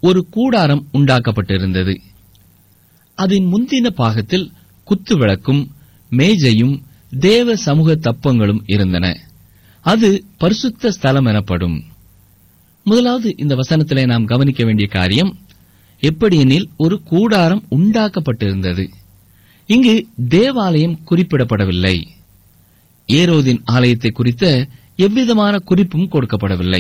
ஒரு கூடாரம் உண்டாக்கப்பட்டிருந்தது அதன் முந்தின பாகத்தில் குத்துவிளக்கும் மேஜையும் தேவ சமூக தப்பங்களும் இருந்தன அது பரிசுத்த ஸ்தலம் எனப்படும் முதலாவது இந்த வசனத்திலே நாம் கவனிக்க வேண்டிய காரியம் எப்படியெனில் ஒரு கூடாரம் உண்டாக்கப்பட்டிருந்தது இங்கு தேவாலயம் குறிப்பிடப்படவில்லை ஏரோதின் ஆலயத்தை குறித்த எவ்விதமான குறிப்பும் கொடுக்கப்படவில்லை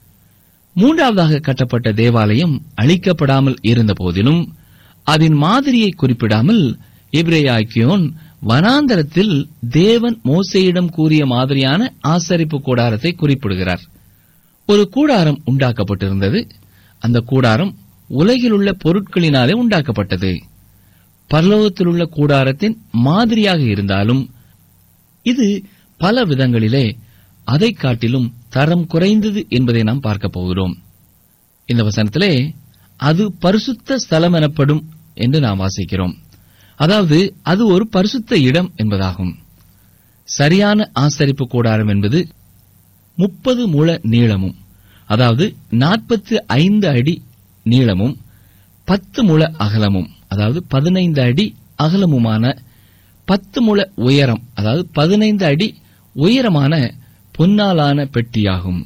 மூன்றாவதாக கட்டப்பட்ட தேவாலயம் அழிக்கப்படாமல் இருந்த போதிலும் அதன் மாதிரியை குறிப்பிடாமல் எப்ரேயாக்கியோன் வனாந்தரத்தில் தேவன் மோசையிடம் கூறிய மாதிரியான ஆசரிப்பு கூடாரத்தை குறிப்பிடுகிறார் ஒரு கூடாரம் உண்டாக்கப்பட்டிருந்தது அந்த கூடாரம் உலகில் உள்ள பொருட்களினாலே உண்டாக்கப்பட்டது பரலோகத்தில் உள்ள கூடாரத்தின் மாதிரியாக இருந்தாலும் இது பல விதங்களிலே அதை காட்டிலும் தரம் குறைந்தது என்பதை நாம் பார்க்க போகிறோம் இந்த வசனத்திலே அது பரிசுத்த ஸ்தலம் எனப்படும் என்று நாம் வாசிக்கிறோம் அதாவது அது ஒரு பரிசுத்த இடம் என்பதாகும் சரியான ஆசரிப்பு கூடாரம் என்பது முப்பது முழ நீளமும் அதாவது நாற்பத்தி ஐந்து அடி நீளமும் பத்து முழ அகலமும் அதாவது பதினைந்து அடி அகலமுமான பத்து முழ உயரம் அதாவது பதினைந்து அடி உயரமான பொன்னாலான பெட்டியாகும்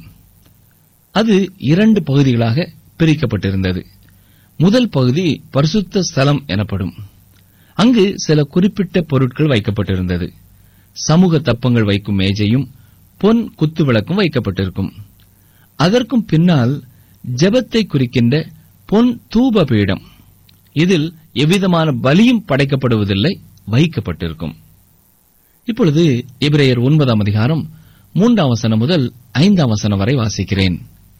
அது இரண்டு பகுதிகளாக பிரிக்கப்பட்டிருந்தது முதல் பகுதி பரிசுத்த ஸ்தலம் எனப்படும் அங்கு சில குறிப்பிட்ட பொருட்கள் வைக்கப்பட்டிருந்தது சமூக தப்பங்கள் வைக்கும் மேஜையும் பொன் குத்துவிளக்கும் வைக்கப்பட்டிருக்கும் அதற்கும் பின்னால் ஜெபத்தை குறிக்கின்ற பொன் தூப பீடம் இதில் எவ்விதமான பலியும் படைக்கப்படுவதில்லை வைக்கப்பட்டிருக்கும் இப்பொழுது எபிரேயர் ஒன்பதாம் அதிகாரம் மூன்றாம் வசனம் முதல் ஐந்தாம் வசனம் வரை வாசிக்கிறேன்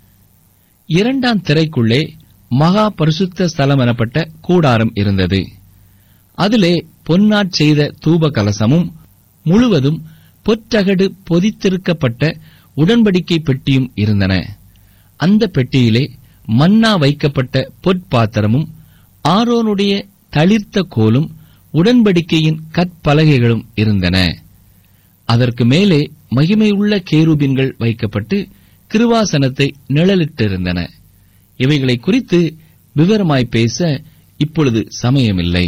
இரண்டாம் திரைக்குள்ளே மகா பரிசுத்த ஸ்தலம் எனப்பட்ட கூடாரம் இருந்தது அதிலே பொன்னாற் செய்த தூப கலசமும் முழுவதும் பொற்றகடு பொதித்திருக்கப்பட்ட உடன்படிக்கை பெட்டியும் இருந்தன அந்த பெட்டியிலே மன்னா வைக்கப்பட்ட பொற்பாத்திரமும் ஆரோனுடைய தளிர்த்த கோலும் உடன்படிக்கையின் கற்பலகைகளும் இருந்தன அதற்கு மேலே மகிமையுள்ள கேருபின்கள் வைக்கப்பட்டு கிருவாசனத்தை நிழலிட்டிருந்தன இவைகளை குறித்து விவரமாய் பேச இப்பொழுது சமயமில்லை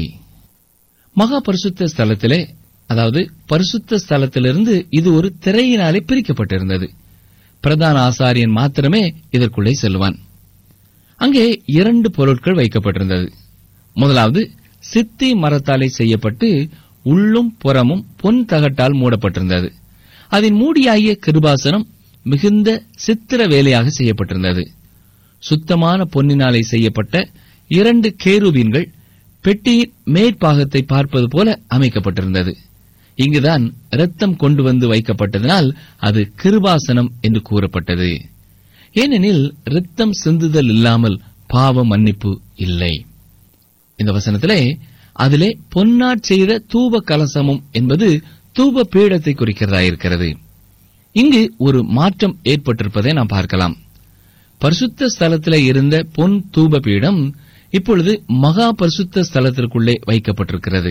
மகா பரிசுத்த ஸ்தலத்திலே அதாவது பரிசுத்த ஸ்தலத்திலிருந்து இது ஒரு திரையினாலே பிரிக்கப்பட்டிருந்தது பிரதான ஆசாரியன் மாத்திரமே இதற்குள்ளே செல்வான் அங்கே இரண்டு பொருட்கள் வைக்கப்பட்டிருந்தது முதலாவது சித்தி மரத்தாலே செய்யப்பட்டு உள்ளும் புறமும் பொன் தகட்டால் மூடப்பட்டிருந்தது அதன் மூடியாகிய கிருபாசனம் மிகுந்த சித்திர வேலையாக செய்யப்பட்டிருந்தது சுத்தமான பொன்னினாலே செய்யப்பட்ட இரண்டு கேருபீன்கள் பெட்டியின் மேற்பாகத்தை பார்ப்பது போல அமைக்கப்பட்டிருந்தது இங்குதான் இரத்தம் கொண்டு வந்து வைக்கப்பட்டதனால் அது கிருபாசனம் என்று கூறப்பட்டது ஏனெனில் இரத்தம் சிந்துதல் இல்லாமல் பாவ மன்னிப்பு இல்லை இந்த வசனத்திலே அதிலே பொன்னாற் செய்த தூப கலசமும் என்பது தூப பீடத்தை குறிக்கிறதாயிருக்கிறது இங்கு ஒரு மாற்றம் ஏற்பட்டிருப்பதை நாம் பார்க்கலாம் பரிசுத்த ஸ்தலத்திலே இருந்த பொன் தூப பீடம் இப்பொழுது மகா பரிசுத்த ஸ்தலத்திற்குள்ளே வைக்கப்பட்டிருக்கிறது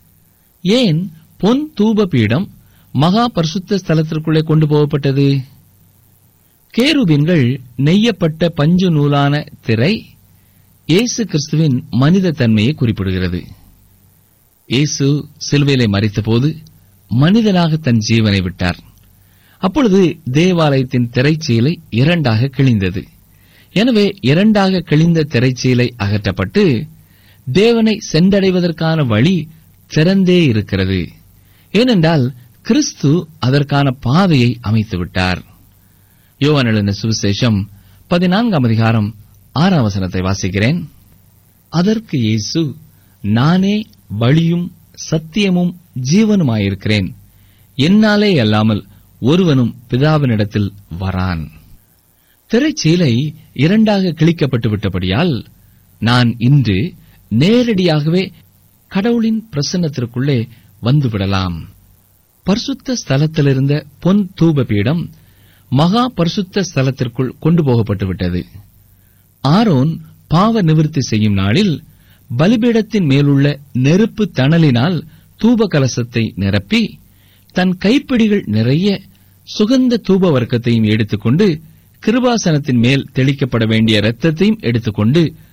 ஏன் பொன் தூப பீடம் மகா பரிசுத்த ஸ்தலத்திற்குள்ளே கொண்டு போகப்பட்டது கேருபீன்கள் நெய்யப்பட்ட பஞ்சு நூலான திரை இயேசு கிறிஸ்துவின் மனித தன்மையை குறிப்பிடுகிறது இயேசு சிலுவையிலே மறித்தபோது மனிதனாக தன் ஜீவனை விட்டார் அப்பொழுது தேவாலயத்தின் திரைச்சீலை இரண்டாக கிழிந்தது எனவே இரண்டாக கிழிந்த திரைச்சீலை அகற்றப்பட்டு தேவனை சென்றடைவதற்கான வழி திறந்தே இருக்கிறது ஏனென்றால் கிறிஸ்து அதற்கான பாதையை அமைத்து விட்டார் யோவான் எழுதின சுவிசேஷம் பதினான்காம் அதிகாரம் ஆறாம் வசனத்தை வாசிக்கிறேன் அதற்கு இயேசு நானே வழியும் சத்தியமும் ஜீவனுமாயிருக்கிறேன் என்னாலே அல்லாமல் ஒருவனும் பிதாவினிடத்தில் வரான் திரைச்சீலை இரண்டாக கிழிக்கப்பட்டு விட்டபடியால் நான் இன்று நேரடியாகவே கடவுளின் பிரசன்னத்திற்குள்ளே வந்துவிடலாம் பரிசுத்த ஸ்தலத்திலிருந்த பொன் தூப பீடம் மகா பரிசுத்த ஸ்தலத்திற்குள் கொண்டு போகப்பட்டு விட்டது ஆரோன் பாவ நிவிர்த்தி செய்யும் நாளில் பலிபீடத்தின் மேலுள்ள நெருப்பு தணலினால் தூப கலசத்தை நிரப்பி தன் கைப்பிடிகள் நிறைய சுகந்த தூப வர்க்கத்தையும் எடுத்துக்கொண்டு கிருபாசனத்தின் மேல் தெளிக்கப்பட வேண்டிய இரத்தத்தையும் எடுத்துக்கொண்டு